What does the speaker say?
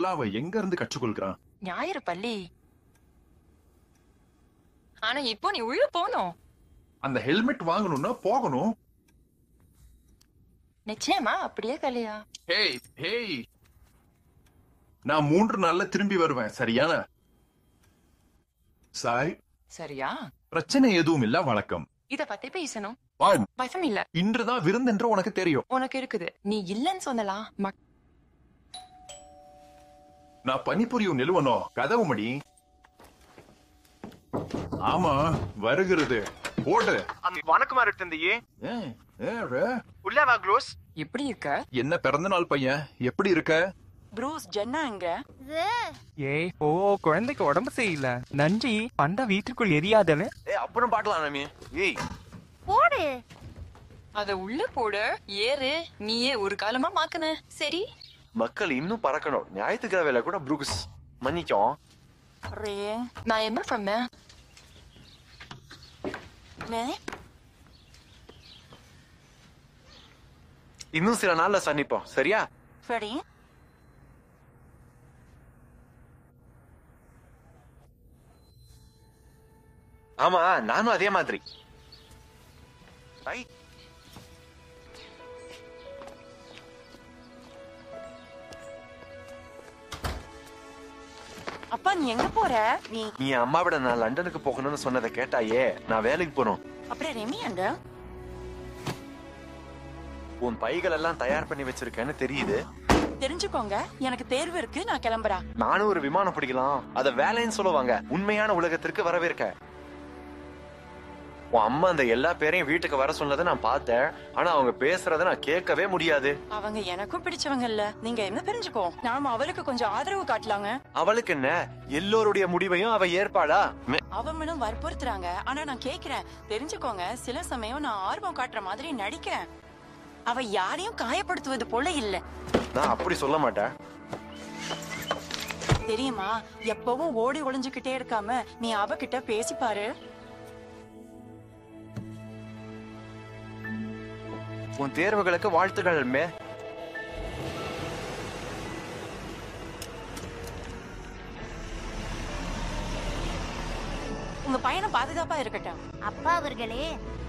எல்லாம் அவ எங்க இருந்து கற்றுக்கொள்கிறான் ஞாயிறு பள்ளி ஆனா இப்போ நீ உள்ள போகணும் அந்த ஹெல்மெட் வாங்கணும்னா போகணும் நிச்சயமா அப்படியே கலையா ஹேய் ஹேய் நான் மூன்று நாள்ல திரும்பி வருவேன் சரியான சாய் சரியா பிரச்சனை எதுவும் இல்ல வணக்கம் இத பத்தி பேசணும் வான் பயம் இல்ல இன்றுதான் விருந்தென்று உனக்கு தெரியும் உனக்கு இருக்குது நீ இல்லன்னு சொல்லலாம் மக்- நான் பணிபுரியும் நிலுவனோ கதவு மடி ஆமா வருகிறது ஓடு வணக்கம் தந்தையே ஏ, ஏ, ரே. உள்ள வா க்ளோஸ் எப்படி இருக்க என்ன பிறந்த நாள் பையன் எப்படி இருக்க ப்ரூஸ் ஜென்னா எங்க ஏய் ஓ குழந்தைக்கு உடம்பு சரியில்லை நன்றி பண்டா வீட்டுக்குள் எரியாதவன் ஏ அப்புறம் பார்க்கலாம் நாமி ஏய் போடு அத உள்ள போடு ஏறு நீயே ஒரு காலமா மாக்குன சரி மக்கள் இன்னும் பறக்கணும் ஞாயிற்றுக்கிழமையில கூட ப்ரூக்ஸ் மன்னிக்கும் ரே நான் என்ன பண்ணேன் நே, இன்னும் சில நாள்ல சந்திப்போம் சரியா சரி ஆமா நானும் அதே மாதிரி ஐ, அப்பா நீ எங்க போற நீ நீ அம்மாவிட நான் லண்டனுக்கு போகணும்னு சொன்னதை கேட்டாயே நான் வேலைக்கு போகணும் அப்படியே ரெமி அங்க உன் பைகள் எல்லாம் தயார் பண்ணி வச்சிருக்கேன்னு தெரியுது தெரிஞ்சுக்கோங்க எனக்கு தேர்வு இருக்கு நான் கிளம்புறேன் நானும் ஒரு விமானம் பிடிக்கலாம் அத வேலைன்னு சொல்லுவாங்க உண்மையான உலகத்திற்கு வரவேற்க உன் அம்மா அந்த எல்லா பேரையும் வீட்டுக்கு வர சொன்னதை நான் பார்த்தேன் ஆனா அவங்க பேசுறத நான் கேட்கவே முடியாது அவங்க எனக்கும் பிடிச்சவங்க இல்ல நீங்க என்ன தெரிஞ்சுக்கோ நாம அவளுக்கு கொஞ்சம் ஆதரவு காட்டலாங்க அவளுக்கு என்ன எல்லோருடைய முடிவையும் அவ ஏற்பாளா மே- அவங்களும் வற்புறுத்துறாங்க ஆனா நான் கேக்குறேன் தெரிஞ்சுக்கோங்க சில சமயம் நான் ஆர்வம் காட்டுற மாதிரி நடிக்கிறேன் அவ யாரையும் காயப்படுத்துவது போல இல்ல நான் அப்படி சொல்ல மாட்டேன் தெரியுமா எப்பவும் ஓடி ஒளிஞ்சுக்கிட்டே இருக்காம நீ அவகிட்ட பேசி பாரு உன் தேர்வுகளுக்கு வாழ்த்துக்கள் மே உங்க பையனை பாதுகாப்பா இருக்கட்டும் அப்பா அவர்களே